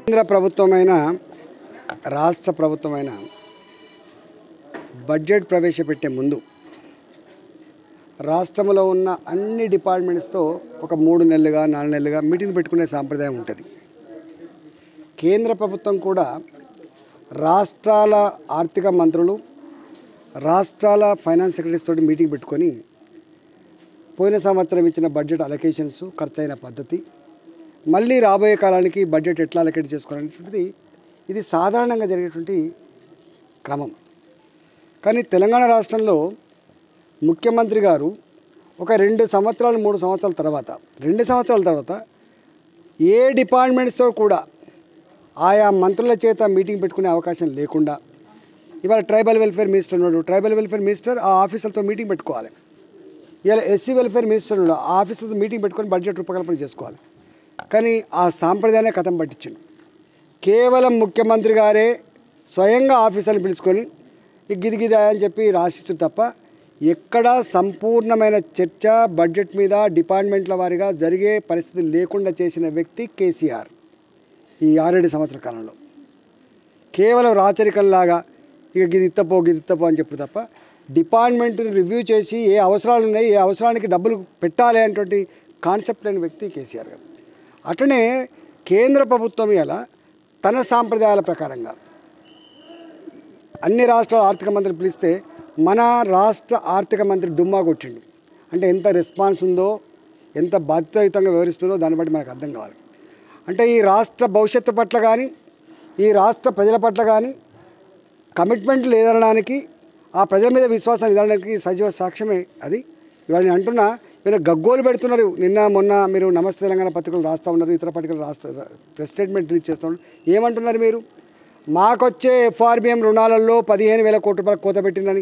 కేంద్ర ప్రభుత్వమైన రాష్ట్ర ప్రభుత్వమైన బడ్జెట్ ప్రవేశపెట్టే ముందు రాష్ట్రంలో ఉన్న అన్ని డిపార్ట్మెంట్స్తో ఒక మూడు నెలలుగా నాలుగు నెలలుగా మీటింగ్ పెట్టుకునే సాంప్రదాయం ఉంటుంది కేంద్ర ప్రభుత్వం కూడా రాష్ట్రాల ఆర్థిక మంత్రులు రాష్ట్రాల ఫైనాన్స్ సెక్రటరీస్ తోటి మీటింగ్ పెట్టుకొని పోయిన సంవత్సరం ఇచ్చిన బడ్జెట్ అలొకేషన్స్ ఖర్చయిన పద్ధతి మళ్ళీ రాబోయే కాలానికి బడ్జెట్ ఎట్లా అలొకేట్ చేసుకోవాలనేటువంటిది ఇది సాధారణంగా జరిగేటువంటి క్రమం కానీ తెలంగాణ రాష్ట్రంలో ముఖ్యమంత్రి గారు ఒక రెండు సంవత్సరాలు మూడు సంవత్సరాల తర్వాత రెండు సంవత్సరాల తర్వాత ఏ డిపార్ట్మెంట్స్తో కూడా ఆయా మంత్రుల చేత మీటింగ్ పెట్టుకునే అవకాశం లేకుండా ఇవాళ ట్రైబల్ వెల్ఫేర్ మినిస్టర్ ఉన్నాడు ట్రైబల్ వెల్ఫేర్ మినిస్టర్ ఆ ఆఫీసర్తో మీటింగ్ పెట్టుకోవాలి ఇవాళ ఎస్సీ వెల్ఫేర్ మినిస్టర్ ఉన్నాడు ఆ ఆఫీసర్తో మీటింగ్ పెట్టుకొని బడ్జెట్ రూపకల్పన చేసుకోవాలి కానీ ఆ సాంప్రదాయాన్ని కథం పట్టించిండు కేవలం ముఖ్యమంత్రి గారే స్వయంగా ఆఫీసర్ని పిలుచుకొని ఈ గిది గిది అని చెప్పి రాసిచ్చు తప్ప ఎక్కడా సంపూర్ణమైన చర్చ బడ్జెట్ మీద డిపార్ట్మెంట్ల వారిగా జరిగే పరిస్థితి లేకుండా చేసిన వ్యక్తి కేసీఆర్ ఈ ఆరేడు సంవత్సర కాలంలో కేవలం రాచరికంలాగా ఇక గిది ఇత్తపో గిది ఇత్తపో అని చెప్పు తప్ప డిపార్ట్మెంట్ని రివ్యూ చేసి ఏ అవసరాలు ఉన్నాయి ఏ అవసరానికి డబ్బులు పెట్టాలి అనేటువంటి కాన్సెప్ట్ లేని వ్యక్తి కేసీఆర్ గారు అట్లనే కేంద్ర ప్రభుత్వం ఇలా తన సాంప్రదాయాల ప్రకారంగా అన్ని రాష్ట్రాల ఆర్థిక మంత్రి పిలిస్తే మన రాష్ట్ర ఆర్థిక మంత్రి డుమ్మా కొట్టిండు అంటే ఎంత రెస్పాన్స్ ఉందో ఎంత బాధ్యతాయుతంగా వివరిస్తుందో దాన్ని బట్టి మనకు అర్థం కావాలి అంటే ఈ రాష్ట్ర భవిష్యత్తు పట్ల కానీ ఈ రాష్ట్ర ప్రజల పట్ల కానీ కమిట్మెంట్ లేదనడానికి ఆ ప్రజల మీద విశ్వాసం ఇదనడానికి సజీవ సాక్ష్యమే అది ఇవాళ నేను అంటున్నా మీరు గగ్గోలు పెడుతున్నారు నిన్న మొన్న మీరు నమస్తే తెలంగాణ పత్రికలు రాస్తూ ఉన్నారు ఇతర పత్రికలు రాస్తా ప్రెస్ స్టేట్మెంట్ రిలీజ్ చేస్తూ ఉన్నారు ఏమంటున్నారు మీరు మాకొచ్చే ఎఫ్ఆర్బిఎం రుణాలలో పదిహేను వేల కోట్ల రూపాయలు కోత పెట్టిందని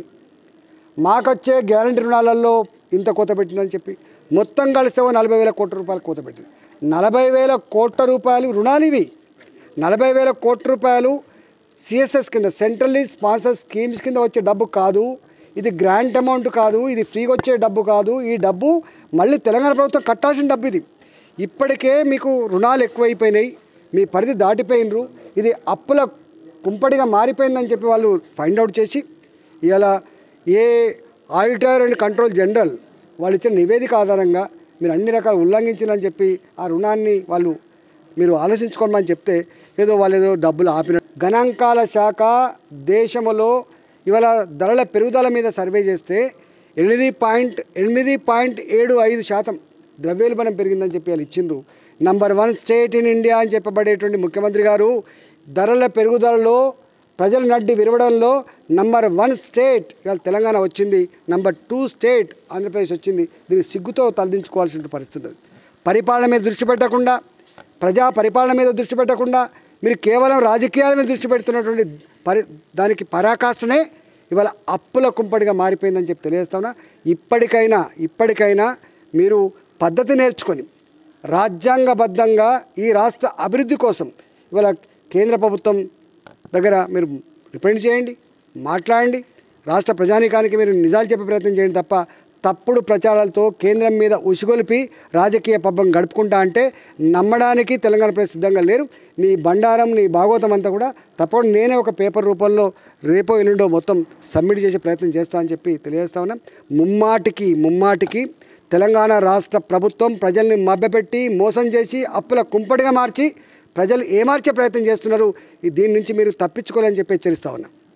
మాకొచ్చే గ్యారంటీ రుణాలలో ఇంత కోత పెట్టిందని చెప్పి మొత్తం కలిసి ఓ నలభై వేల కోట్ల రూపాయలు కోత పెట్టింది నలభై వేల కోట్ల రూపాయలు రుణాలు ఇవి నలభై వేల కోట్ల రూపాయలు సిఎస్ఎస్ కింద సెంట్రల్లీ స్పాన్సర్ స్కీమ్స్ కింద వచ్చే డబ్బు కాదు ఇది గ్రాంట్ అమౌంట్ కాదు ఇది ఫ్రీగా వచ్చే డబ్బు కాదు ఈ డబ్బు మళ్ళీ తెలంగాణ ప్రభుత్వం కట్టాల్సిన డబ్బు ఇది ఇప్పటికే మీకు రుణాలు ఎక్కువైపోయినాయి మీ పరిధి దాటిపోయినరు ఇది అప్పుల కుంపడిగా మారిపోయిందని చెప్పి వాళ్ళు ఫైండ్ అవుట్ చేసి ఇలా ఏ ఆడిటర్ అండ్ కంట్రోల్ జనరల్ వాళ్ళు ఇచ్చిన నివేదిక ఆధారంగా మీరు అన్ని రకాలు ఉల్లంఘించారని చెప్పి ఆ రుణాన్ని వాళ్ళు మీరు ఆలోచించుకోమని చెప్తే ఏదో వాళ్ళు ఏదో డబ్బులు ఆపిన గణాంకాల శాఖ దేశంలో ఇవాళ ధరల పెరుగుదల మీద సర్వే చేస్తే ఎనిమిది పాయింట్ ఎనిమిది పాయింట్ ఏడు ఐదు శాతం ద్రవ్యోల్బణం పెరిగిందని చెప్పి వాళ్ళు ఇచ్చిండ్రు number one state in India అని చెప్పబడేటువంటి ముఖ్యమంత్రి గారు ధరల పెరుగుదలలో ప్రజల నడ్డి విరవడంలో నంబర్ వన్ స్టేట్ ఇవాళ తెలంగాణ వచ్చింది నంబర్ టూ స్టేట్ ఆంధ్రప్రదేశ్ వచ్చింది దీన్ని సిగ్గుతో తలదించుకోవాల్సిన పరిస్థితి ఉంది పరిపాలన మీద దృష్టి పెట్టకుండా ప్రజా పరిపాలన మీద దృష్టి పెట్టకుండా మీరు కేవలం రాజకీయాల మీద దృష్టి పెడుతున్నటువంటి పరి దానికి పరాకాష్ఠనే ఇవాళ అప్పుల కుంపడిగా మారిపోయిందని చెప్పి తెలియజేస్తున్నా ఇప్పటికైనా ఇప్పటికైనా మీరు పద్ధతి నేర్చుకొని రాజ్యాంగబద్ధంగా ఈ రాష్ట్ర అభివృద్ధి కోసం ఇవాళ కేంద్ర ప్రభుత్వం దగ్గర మీరు రిప్రజెంట్ చేయండి మాట్లాడండి రాష్ట్ర ప్రజానీకానికి మీరు నిజాలు చెప్పే ప్రయత్నం చేయండి తప్ప తప్పుడు ప్రచారాలతో కేంద్రం మీద ఉసుగొలిపి రాజకీయ పబ్బం గడుపుకుంటా అంటే నమ్మడానికి తెలంగాణ ప్రజలు సిద్ధంగా లేరు నీ బండారం నీ భాగవతం అంతా కూడా తప్పకుండా నేనే ఒక పేపర్ రూపంలో రేపో ఎల్లుండో మొత్తం సబ్మిట్ చేసే ప్రయత్నం చేస్తా అని చెప్పి తెలియజేస్తా ఉన్నా ముమ్మాటికి ముమ్మాటికి తెలంగాణ రాష్ట్ర ప్రభుత్వం ప్రజల్ని మభ్యపెట్టి మోసం చేసి అప్పుల కుంపటిగా మార్చి ప్రజలు ఏమార్చే ప్రయత్నం చేస్తున్నారు ఈ దీని నుంచి మీరు తప్పించుకోవాలని చెప్పి హెచ్చరిస్తా ఉన్నా